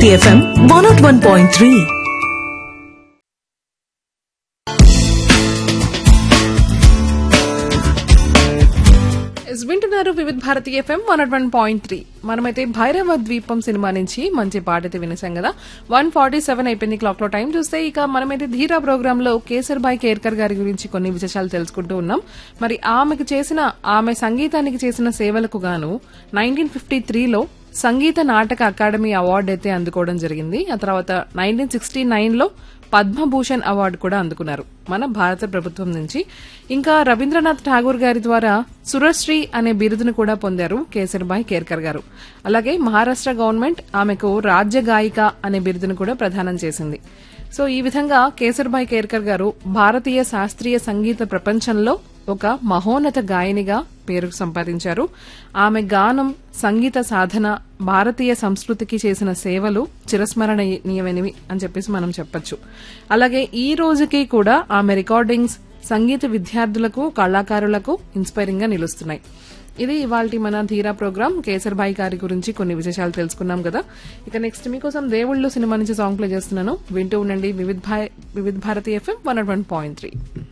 Bharati FM one nought one point three ఎస్ వింటున్నారు Vividh Bharati FM one nought one point three మనమైతే భైరవ ద్వీపం సినిమా నుంచి మంచి పాట అయితే వినేసాం కదా వన్ ఫార్టీ సెవెన్ అయిపోయింది క్లాక్ లో టైం చూస్తే ఇక మనమైతే ధీరా ప్రోగ్రామ్ లో కేసర్ బాయ్ కేర్కర్ గారి గురించి కొన్ని విశేషాలు తెలుసుకుంటూ ఉన్నాం మరి ఆమెకు చేసిన ఆమె సంగీతానికి చేసిన సేవలకు గాను నైన్టీన్ ఫిఫ్టీ త్రీలో సంగీత నాటక అకాడమీ అవార్డు అయితే అందుకోవడం జరిగింది ఆ తర్వాత నైన్టీన్ సిక్స్టీ నైన్ లో పద్మభూషణ్ అవార్డు కూడా అందుకున్నారు మన భారత ప్రభుత్వం నుంచి ఇంకా రవీంద్రనాథ్ ఠాగూర్ గారి ద్వారా సురశ్రీ అనే బిరుదును కూడా పొందారు కేసర్బాయ్ కేర్కర్ గారు అలాగే మహారాష్ట్ర గవర్నమెంట్ ఆమెకు రాజ్య గాయిక అనే బిరుదును కూడా ప్రదానం చేసింది సో ఈ విధంగా కేసర్బాయ్ కేర్కర్ గారు భారతీయ శాస్త్రీయ సంగీత ప్రపంచంలో ఒక మహోన్నత గాయనిగా పేరు సంపాదించారు ఆమె గానం సంగీత సాధన భారతీయ సంస్కృతికి చేసిన సేవలు చిరస్మరణీయమైనవి అని చెప్పేసి మనం చెప్పొచ్చు అలాగే ఈ రోజుకి కూడా ఆమె రికార్డింగ్స్ సంగీత విద్యార్థులకు కళాకారులకు ఇన్స్పైరింగ్ గా నిలుస్తున్నాయి ఇది ఇవాళ మన ధీరా ప్రోగ్రామ్ కేసర్బాయి గారి గురించి కొన్ని విశేషాలు తెలుసుకున్నాం కదా ఇక నెక్స్ట్ మీకోసం దేవుళ్ళు సినిమా నుంచి సాంగ్ ప్లే చేస్తున్నాను వింటూ ఉండండి Vividh Bharati FM one point three